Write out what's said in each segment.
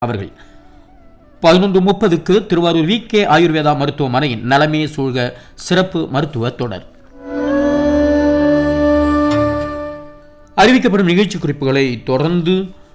அவர்கள் பதினொன்று முப்பதுக்கு திருவாரூர் வி கே ஆயுர்வேதா மருத்துவமனையின் நலமே சூழ்க சிறப்பு மருத்துவ தொடர் அறிவிக்கப்படும் நிகழ்ச்சி குறிப்புகளை தொடர்ந்து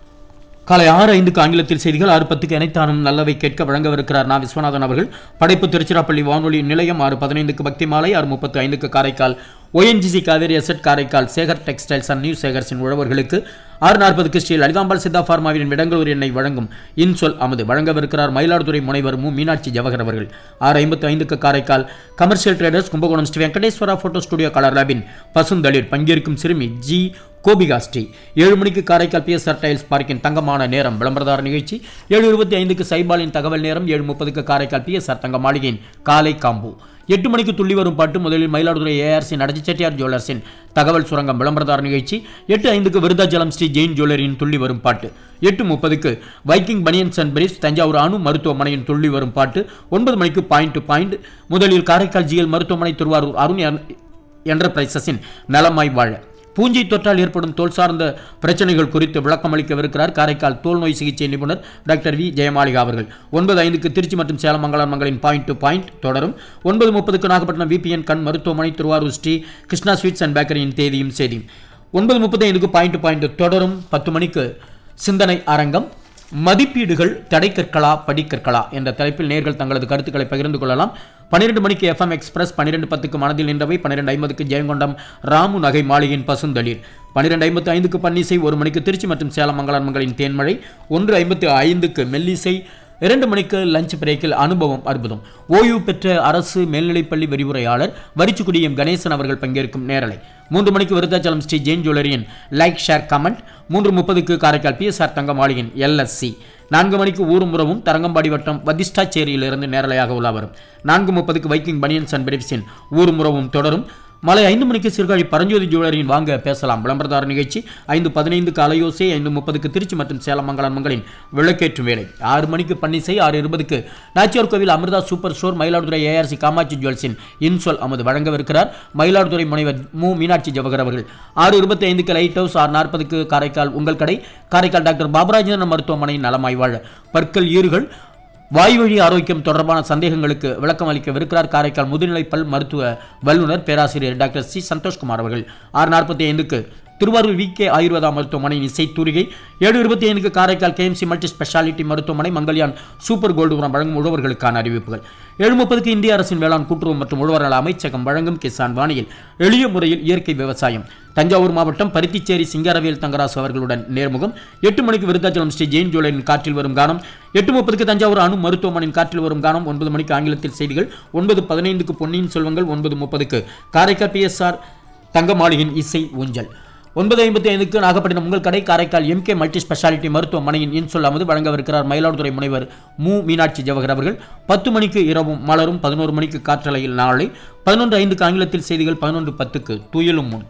காலை ஆறு ஐந்துக்கு ஆங்கிலத்தில் செய்திகள் ஆறு பத்துக்கு இணைத்தானும் நல்லவை கேட்க வழங்கவிருக்கிறார் நா விஸ்வநாதன் அவர்கள் படைப்பு திருச்சிராப்பள்ளி வானொலி நிலையம் ஆறு பதினைந்துக்கு பக்தி மாலை ஆறு முப்பத்து ஐந்துக்கு Karaikal O N G C Cauvery asset Karaikal Sekar textiles and new சேகர்ஸின் உழவர்களுக்கு ஆறு நாற்பதுக்கு ஸ்ரீ லலிதாம்பாள் சித்தா பார்மாவின் விடங்களூர் எண்ணெய் வழங்கும் இன்சொல் அமது வழங்கவிருக்கிறார் மயிலாடுதுறை முனைவர் மு மீனாட்சி ஜவஹர் அவர்கள் ஆறு ஐம்பத்து ஐந்துக்கு Karaikal commercial traders Kumbakonam Sri Venkateswara photo studio colour லேபின் பசுந்தளிர் பங்கேற்கும் சிறுமி ஜி கோபிகா ஸ்ரீ ஏழு மணிக்கு காரைக்கால் பிஎஸ்ஆர் டைல்ஸ் பார்க்கின் தங்கமான நேரம் விளம்பரதார நிகழ்ச்சி ஏழு இருபத்தி ஐந்துக்கு சைபாலின் தகவல் நேரம் ஏழு முப்பதுக்கு காரைக்கால் பிஎஸ்ஆர் தங்க மாளிகையின் காலை காம்பு எட்டு மணிக்கு துள்ளி வரும் பாட்டு முதலில் மயிலாடுதுறை ஏஆர்சி நடச்சி செட்டியார் ஜுவல்லர்ஸின் தகவல் சுரங்கம் விளம்பரதார நிகழ்ச்சி எட்டு ஐந்துக்கு விருதாச்சலம் ஸ்ரீ ஜெயின் ஜுவல்லரியின் துள்ளி வரும் பாட்டு எட்டு முப்பதுக்கு Viking banians and briefs Thanjavur அணு மருத்துவமனையின் துள்ளி வரும் பாட்டு ஒன்பது மணிக்கு பாயிண்ட் டு பாயிண்ட் முதலில் காரைக்கால் ஜிஎல் மருத்துவமனை திருவாரூர் அருண் என்டர்பிரைசஸின் நலமாய் வாழ பூஞ்சை தொற்றால் ஏற்படும் தோல் சார்ந்த பிரச்சனைகள் குறித்து விளக்கம் அளிக்கவிருக்கிறார் காரைக்கால் தோல் நோய் சிகிச்சை நிபுணர் டாக்டர் வி ஜெயமாலிகா அவர்கள் ஒன்பது ஐந்துக்கு திருச்சி மற்றும் சேலம் மங்கலம் மங்களின் பாயிண்ட் டு பாயிண்ட் தொடரும் ஒன்பது முப்பதுக்கு நாகப்பட்டினம் விபிஎன் கண் மருத்துவமனை திருவாரூர் ஸ்ரீ கிருஷ்ணா ஸ்வீட்ஸ் அண்ட் பேக்கரியின் தேதியும் செய்தியும் ஒன்பது முப்பது ஐந்துக்கு பாயிண்ட் டு பாயிண்ட் தொடரும் பத்து மணிக்கு சிந்தனை அரங்கம் மதிப்பீடுகள் தடைக்கற்களா படிக்கற்களா என்ற தலைப்பில் நேர்கள் தங்களது கருத்துக்களை பகிர்ந்து கொள்ளலாம் பன்னிரெண்டு மணிக்கு எஃப்எம் எக்ஸ்பிரஸ் பன்னிரெண்டு பத்துக்கு மனதில் நின்றவை பன்னிரெண்டு ஐம்பதுக்கு ஜெயங்கொண்டம் ராமு நகை மாளிகையின் பசுந்தளிர் பன்னிரெண்டு ஐம்பத்து ஐந்துக்கு பன்னிசை ஒரு மணிக்கு திருச்சி மற்றும் சேலம் மங்களான்மங்களின் தேன்மழை ஒன்று ஐம்பத்து ஐந்துக்கு மெல்லிசை இரண்டு மணிக்கு லஞ்ச் பிரேக்கில் அனுபவம் அற்புதம் ஓய்வு பெற்ற அரசு மேல்நிலைப்பள்ளி விரிவுரையாளர் வரிச்சுக்குடியம் கணேசன் அவர்கள் பங்கேற்கும் நேரலை மூன்று மணிக்கு விருத்தாச்சலம் ஸ்ரீ ஜெயின் ஜுவல்லரியின் லைக் ஷேர் கமெண்ட் மூன்று முப்பதுக்கு காரைக்கால் பிஎஸ்ஆர் தங்க மாளிகையின் எல்எஸ்சி நான்கு மணிக்கு ஊரும் உறவும் தரங்கம்பாடி வட்டம் வதிஷ்டாச்சேரியிலிருந்து நேரலையாக உலா வரும் நான்கு முப்பதுக்கு வைக்கிங் பனியன்ஸ் அண்ட் பிரிப்ஸின் ஊரும் உறவும் தொடரும் மாலை ஐந்து மணிக்கு சீர்காழி பரஞ்சோதி ஜுவல்லரியின் வாங்க பேசலாம் விளம்பரதார நிகழ்ச்சி ஐந்து பதினைந்துக்கு அலையோசை ஐந்து முப்பதுக்கு திருச்சி மற்றும் சேலம் மங்கலம் மங்களின் விளக்கேற்றும் வேலை ஆறு மணிக்கு பன்னிசை ஆறு இருபதுக்கு Nachiyar Koil Amirtha super store Mayiladuthurai A R C Kamatchi ஜுவல்ஸின் இன்சொல் அமது வழங்கவிருக்கிறார் மயிலாடுதுறை முனைவர் மு மீனாட்சி ஜவஹர் அவர்கள் ஆறு இருபத்தி ஐந்துக்கு லைட் ஹவுஸ் ஆறு நாற்பதுக்கு காரைக்கால் உங்கள் கடை காரைக்கால் டாக்டர் பாபராஜன் மருத்துவமனையின் நலமாய் வாழ பற்கள் ஈறுகள் வாய்வழி ஆரோக்கியம் தொடர்பான சந்தேகங்களுக்கு விளக்கம் அளிக்கவிருக்கிறார் காரைக்கால் முதுநிலை பல் மருத்துவ வல்லுநர் பேராசிரியர் டாக்டர் சி சந்தோஷ்குமார் அவர்கள் ஆறு நாற்பத்தி ஐந்துக்கு திருவாரூர் வி கே ஆயுர்வேதா மருத்துவமனையின் இசை தூரிகை ஏழு இருபத்தி ஐந்துக்கு காரைக்கால் கேஎம்சி மல்டி ஸ்பெஷாலிட்டி மருத்துவமனை மங்கல்யான் சூப்பர் கோல்டு உரம் வழங்கும் உழவர்களுக்கான அறிவிப்புகள் ஏழு முப்பதுக்கு இந்திய அரசின் வேளாண் கூட்டுறவு மற்றும் உழவர் நல அமைச்சகம் வழங்கும் கிசான் வாணியில் எளிய முறையில் இயற்கை விவசாயம் தஞ்சாவூர் மாவட்டம் பருத்திச்சேரி சிங்காரவேல் தங்கராசு அவர்களுடன் நேர்முகம் எட்டு மணிக்கு விருத்தாச்சலம் ஸ்ரீ ஜெயின் ஜுவலரின் காற்றில் வரும் கானம் எட்டு முப்பதுக்கு தஞ்சாவூர் அணு மருத்துவமனையின் காற்றில் வரும் கானம் ஒன்பது மணிக்கு ஆங்கிலத்தில் செய்திகள் ஒன்பது பதினைந்துக்கு பொன்னியின் செல்வங்கள் ஒன்பது முப்பதுக்கு காரைக்கால் பிஎஸ்ஆர் தங்க மாளிகையின் இசை ஊஞ்சல் ஒன்பது ஐம்பத்தி ஐந்துக்கு நாகப்பட்டினம் உங்கள் கடை காரைக்கால் எம்கே மல்டி ஸ்பெஷாலிட்டி மருத்துவமனையின் இன்சொல் அமது வழங்கவிருக்கிறார் மயிலாடுதுறை முனைவர் மு மீனாட்சி ஜவஹர் அவர்கள் பத்து மணிக்கு இரவும் மலரும் பதினோரு மணிக்கு காற்றலையில் நாளை பதினொன்று ஐந்துக்கு ஆங்கிலத்தில் செய்திகள் பதினொன்று பத்துக்கு துயிலும் முன்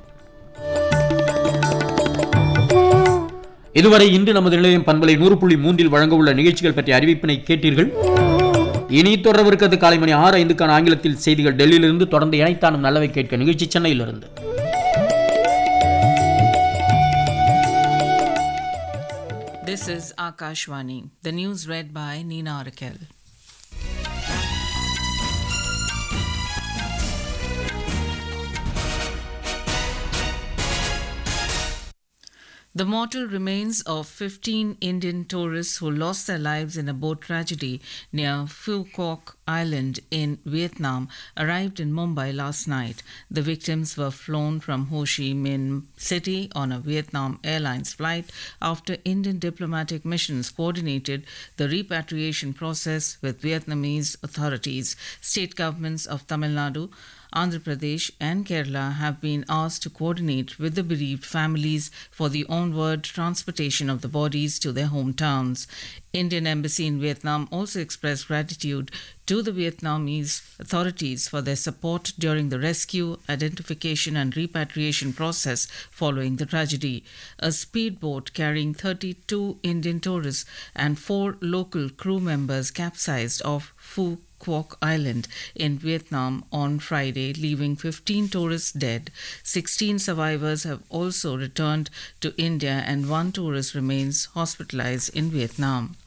இதுவரை இன்று நமது நிலையம் பண்பலை நூறு புள்ளி மூன்றில் வழங்க உள்ள நிகழ்ச்சிகள் பற்றிய அறிவிப்பினை கேட்டீர்கள் இனி தொடரவிருக்கிறது காலை மணி ஆறு ஐந்துக்கான ஆங்கிலத்தில் செய்திகள் டெல்லியிலிருந்து தொடர்ந்து இணைத்தானும் நல்லவை கேட்க நிகழ்ச்சி சென்னையிலிருந்து This is Akashvani. The news read by Nina Rakel. The mortal remains of 15 Indian tourists who lost their lives in a boat tragedy near Phu Quoc Island in Vietnam arrived in Mumbai last night. The victims were flown from Ho Chi Minh City on a Vietnam Airlines flight after Indian diplomatic missions coordinated the repatriation process with Vietnamese authorities. State governments of Tamil Nadu, Andhra Pradesh and Kerala have been asked to coordinate with the bereaved families for the onward transportation of the bodies to their hometowns. Indian embassy in Vietnam also expressed gratitude to the Vietnamese authorities for their support during the rescue, identification and repatriation process following the tragedy. A speedboat carrying 32 Indian tourists and four local crew members capsized off Phu Quoc Island in Vietnam on Friday, leaving 15 tourists dead. 16 survivors have also returned to India, and one tourist remains hospitalized in Vietnam.